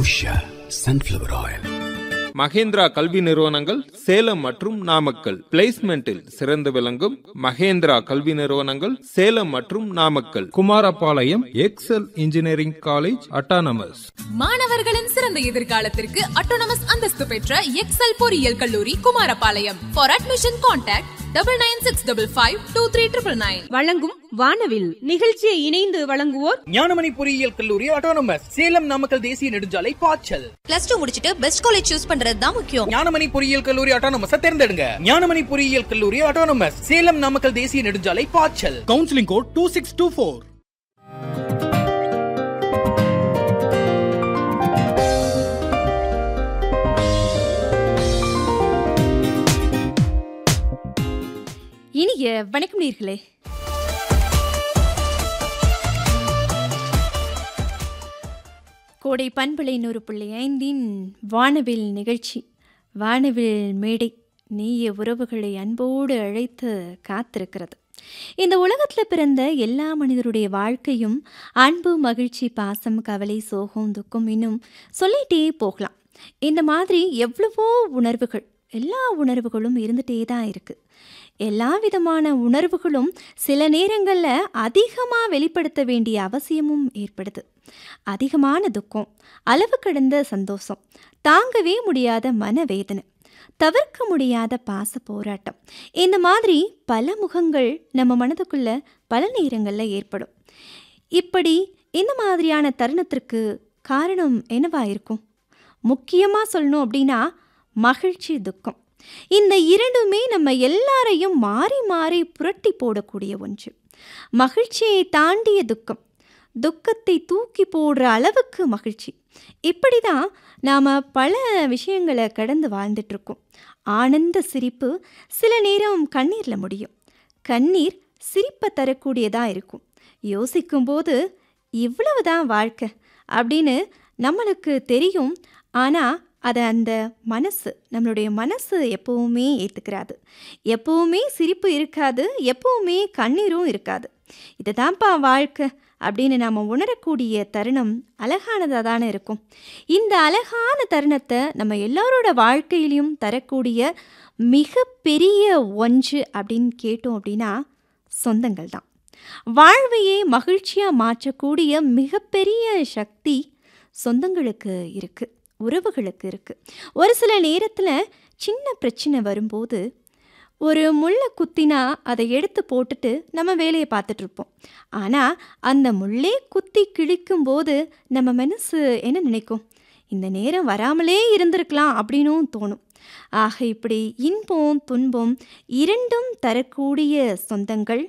Usha sunflower oil Mahindra கல்வி நிறுவனங்கள் சேலம் மற்றும் நாமக்கல் பிளேஸ்மெண்டில் சிறந்து விளங்கும் மகேந்திரா கல்வி நிறுவனங்கள் சேலம் மற்றும் Namakkal Kumarapalayam Excel engineering college autonomous மாணவர்களின் சிறந்த எதிர்காலத்திற்கு அட்டோனமஸ் அந்தஸ்து பெற்ற எக்ஸல் பொறியியல் கல்லூரி Kumarapalayam for admission contact double nine six double five two three triple nine வழங்கும் வானவில் நிகழ்ச்சியை இணைந்து வழங்குவோர் ஞானமணி பொறியியல் கல்லூரி ஆட்டோனமஸ் சேலம் நாமக்கல் தேசிய நெடுஞ்சாலை பாய்ச்சல் பிளஸ் டூ முடிச்சிட்டு பெஸ்ட் காலேஜ் சூஸ் பண்றது தான் முக்கியம் ஞானமணி பொறியியல் கல்லூரி ஆட்டோனமஸ் தேர்ந்தெடுங்க ஞானமணி பொறியியல் கல்லூரி ஆட்டோனமஸ் சேலம் நாமக்கல் தேசிய நெடுஞ்சாலை பாய்ச்சல் counselling code two six two four இனிய வணக்கம் நேர்களே கோடை பண்பலை நூறு புள்ளி ஐந்தின் வானவில் நிகழ்ச்சி வானவில் மேடை நீய உறவுகளை அன்போடு அழைத்து காத்திருக்கிறது இந்த உலகத்தில் பிறந்த எல்லா மனிதருடைய வாழ்க்கையும் அன்பு மகிழ்ச்சி பாசம் கவலை சோகம் துக்கம் இன்னும் சொல்லிட்டே போகலாம் இந்த மாதிரி எவ்வளவோ உணர்வுகள் எல்லா உணர்வுகளும் இருந்துகிட்டே தான் இருக்குது எல்லா விதமான உணர்வுகளும் சில நேரங்களில் அதிகமாக வெளிப்படுத்த வேண்டிய அவசியமும் ஏற்படுது அதிகமான துக்கம் அளவு கடந்த சந்தோஷம் தாங்கவே முடியாத மனவேதனை தவிர்க்க முடியாத பாச போராட்டம் இந்த மாதிரி பல முகங்கள் நம்ம மனதுக்குள்ள பல நேரங்களில் ஏற்படும் இப்படி இந்த மாதிரியான தருணத்திற்கு காரணம் என்னவா இருக்கும் முக்கியமாக சொல்லணும் அப்படின்னா மகிழ்ச்சி துக்கம் இந்த இரண்டுமே நம்ம எல்லாரையும் மாறி மாறி புரட்டி போடக்கூடிய ஒன்று மகிழ்ச்சியை தாண்டிய துக்கம் துக்கத்தை தூக்கி போடுற அளவுக்கு மகிழ்ச்சி இப்படி தான் நாம் பல விஷயங்களை கடந்து வாழ்ந்துட்டுருக்கோம் ஆனந்த சிரிப்பு சில நேரம் கண்ணீரில் முடியும் கண்ணீர் சிரிப்பை தரக்கூடியதாக இருக்கும் யோசிக்கும்போது இவ்வளவு தான் வாழ்க்கை அப்படின்னு நம்மளுக்கு தெரியும் ஆனால் அதை அந்த மனசு நம்மளுடைய மனசு எப்போவுமே ஏற்றுக்கிறாது எப்போவுமே சிரிப்பு இருக்காது எப்போவுமே கண்ணீரும் இருக்காது இதுதான்ப்பா வாழ்க்கை அப்படின்னு நாம் உணரக்கூடிய தருணம் அழகானதாக தானே இருக்கும் இந்த அழகான தருணத்தை நம்ம எல்லாரோட வாழ்க்கையிலையும் தரக்கூடிய மிகப்பெரிய ஒன்று அப்படின்னு கேட்டோம் அப்படின்னா சொந்தங்கள் தான் வாழ்வையே மகிழ்ச்சியாக மாற்றக்கூடிய மிகப்பெரிய சக்தி சொந்தங்களுக்கு இருக்குது உறவுகளுக்கு இருக்குது ஒரு சில நேரத்தில் சின்ன பிரச்சனை வரும்போது ஒரு முள்ளை குத்தினா அதை எடுத்து போட்டுட்டு நம்ம வேலையை பார்த்துட்ருப்போம் ஆனால் அந்த முள்ளே குத்தி கிழிக்கும்போது நம்ம மனசு என்ன நினைக்கும் இந்த நேரம் வராமலே இருந்திருக்கலாம் அப்படின்னும் தோணும் ஆக இப்படி இன்பம் துன்பம் இரண்டும் தரக்கூடிய சொந்தங்கள்